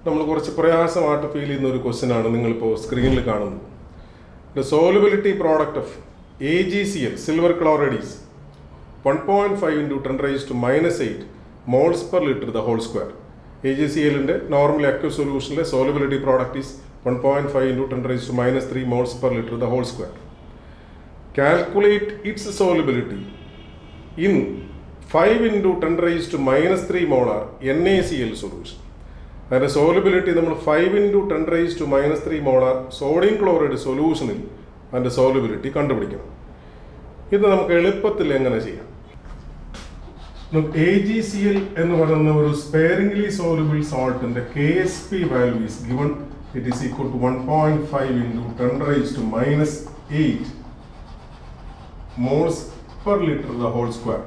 നമ്മൾ കുറച്ച് പ്രയാസമായിട്ട് ഫീൽ ചെയ്യുന്ന ഒരു ക്വസ്റ്റ്യൻ ആണ് നിങ്ങളിപ്പോൾ സ്ക്രീനിൽ കാണുന്നത് the solubility product of A G C L silver chloride is one point five into ten raise to minus eight moles per litre the whole square എ ജി സി എല്ലിൻ്റെ നോർമൽ അക്യൂ സൊല്യൂഷനിലെ solubility product is one point five into ten raise to minus three moles per litre the whole square calculate its solubility in five into ten raise to minus three molar N A C L solution അതിൻ്റെ solubility നമ്മൾ five into ten raise to minus three molar sodium chloride സൊല്യൂഷനിൽ അതിൻ്റെ solubility കണ്ടുപിടിക്കണം ഇത് നമുക്ക് എളുപ്പത്തിൽ എങ്ങനെ ചെയ്യാം എ ജി സി എൽ എന്ന് പറയുന്ന ഒരു സ്പെയറിംഗ്ലി സോലുബിൾ സോൾട്ടിന്റെ K S P value is given it is equal to one point five into ten raise to minus eight moles per litre the whole square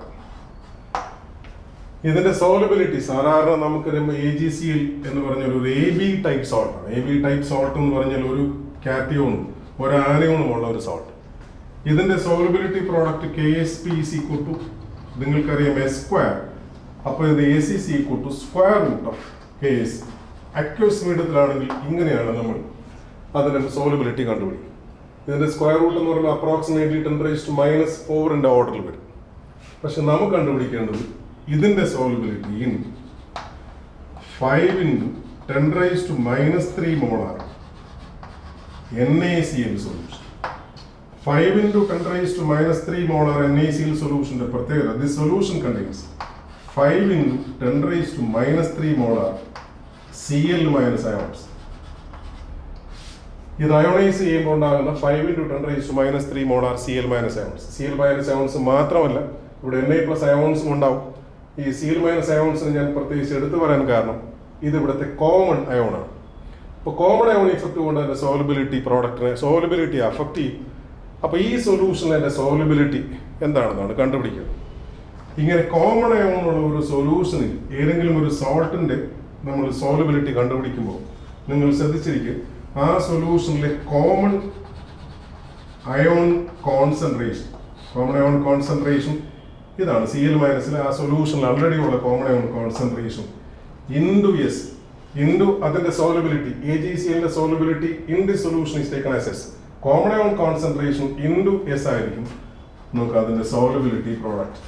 ഇതിന്റെ solubility സാധാരണ നമുക്ക് A G C L എന്ന് പറഞ്ഞാൽ ഒരു A B type salt ആണ് A B type salt എന്ന് പറഞ്ഞാൽ ഒരു കാറ്റിയോണും ഒരു ആനയോണും ഉള്ള ഒരു സോൾട്ട് ഇതിന്റെ solubility product K S P C to നിങ്ങൾക്കറിയാം എസ് സ്ക്വയർ അപ്പോൾ ഇത് A C C to square root of K S aqueous മീഡിയത്തിലാണെങ്കിൽ ഇങ്ങനെയാണ് നമ്മൾ അതിന്റെ സോലബിലിറ്റി കണ്ടുപിടിക്കും ഇതിന്റെ സ്ക്വയർ റൂട്ട് എന്ന് പറയുമ്പോൾ approximately ten raise to minus ഫോറിന്റെ ഓർഡറിൽ വരും പക്ഷെ നമുക്ക് കണ്ടുപിടിക്കേണ്ടത് ഇതിന്റെ solubility in five into ten raise to minus three molar N A C L solution five into ten raise to minus three molar N A C L സൊല്യൂഷന്റെ പ്രത്യേകത the solution contains five into ten raise to minus three molar C L minus ions ഇത് ionise ചെയ്യുമ്പോൾ ഉണ്ടാകുന്ന five into ten raise to minus three molar C L minus ions C L minus ions മാത്രമല്ല ഇവിടെ N I plus അയോൺസും ഉണ്ടാവും ഈ C L minus അയോൺസിന് ഞാൻ പ്രത്യേകിച്ച് എടുത്തു പറയാൻ കാരണം ഇത് ഇവിടുത്തെ കോമൺ അയോണാണ് അപ്പോൾ കോമൺ അയോൺ ഇഫക്റ്റ് കൊണ്ട് അതിന്റെ സോലബിലിറ്റി പ്രോഡക്റ്റിനെ സോലബിലിറ്റി അഫക്റ്റ് ചെയ്യും അപ്പോൾ ഈ സൊല്യൂഷനിൽ അതിന്റെ സോലബിലിറ്റി എന്താണെന്നാണ് കണ്ടുപിടിക്കുന്നത് ഇങ്ങനെ കോമൺ അയോണുള്ള ഒരു സൊല്യൂഷനിൽ ഏതെങ്കിലും ഒരു സോൾട്ടിന്റെ നമ്മൾ സോലബിലിറ്റി കണ്ടുപിടിക്കുമ്പോൾ നിങ്ങൾ ശ്രദ്ധിച്ചിരിക്കും ആ സൊല്യൂഷനിലെ common ion concentration common ion concentration ഇതാണ് സി എൽ മൈനസിൽ ആ സൊല്യൂഷനിൽ ഓൾറെഡി ഉള്ള common ion concentration into S into അതിന്റെ സോലബിലിറ്റി എ ജി സി എല്ലിന്റെ solubility in the solution is taken as S common ion concentration into S ആയിരിക്കും നമുക്ക് അതിന്റെ സോലബിലിറ്റി പ്രോഡക്റ്റ്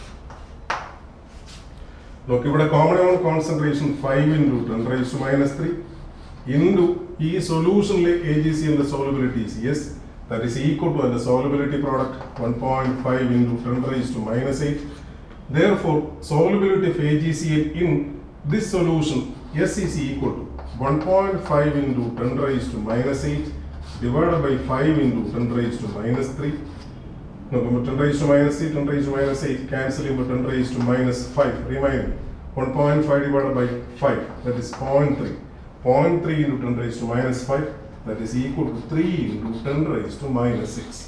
നോക്ക് ഇവിടെ common ion concentration five into ten raise to minus three into ഈ സൊല്യൂഷനിലെ A G C എന്റെ solubility yes that is equal to the solubility product 1.5 into 10 raised to minus 8. Therefore, solubility of AgCl in this solution S is equal to 1.5 into 10 raised to minus 8 divided by 5 into 10 raised to minus 3. Now, 10 raised to minus 3, 10 raised to minus 8, cancelling with 10 raised to minus 5, remaining 1.5 divided by 5, that is 0.3. 0.3 into 10 raised to minus 5, that is equal to 3 into 10 raised to minus 6.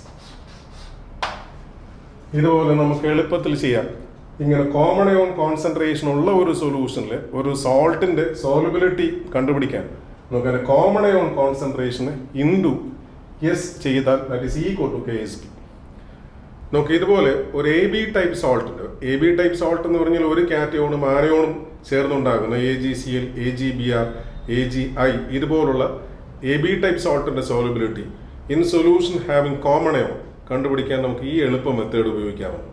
ഇതുപോലെ നമുക്ക് എളുപ്പത്തിൽ ചെയ്യാം ഇങ്ങനെ common ion concentration ഉള്ള ഒരു സൊല്യൂഷനിൽ ഒരു സോൾട്ടിന്റെ solubility കണ്ടുപിടിക്കാൻ നമുക്ക് കോമൺ അയോൺ കോൺസെൻട്രേഷന് ഇൻഡു എസ് ചെയ്താൽ that is equal to K S P നമുക്ക് ഇതുപോലെ ഒരു എ ബി ടൈപ്പ് സോൾട്ട് ഉണ്ട് എ ബി ടൈപ്പ് സോൾട്ട് എന്ന് പറഞ്ഞാൽ ഒരു കാറ്റയോണും ആനയോണും ചേർന്നുണ്ടാകുന്ന A G C L A G B R A G I ഇതുപോലുള്ള എ ബി ടൈപ്പ് സോൾട്ടിന്റെ solubility in solution having common ion കണ്ടുപിടിക്കാൻ നമുക്ക് ഈ എളുപ്പ മെത്തേഡ് ഉപയോഗിക്കാവുന്നു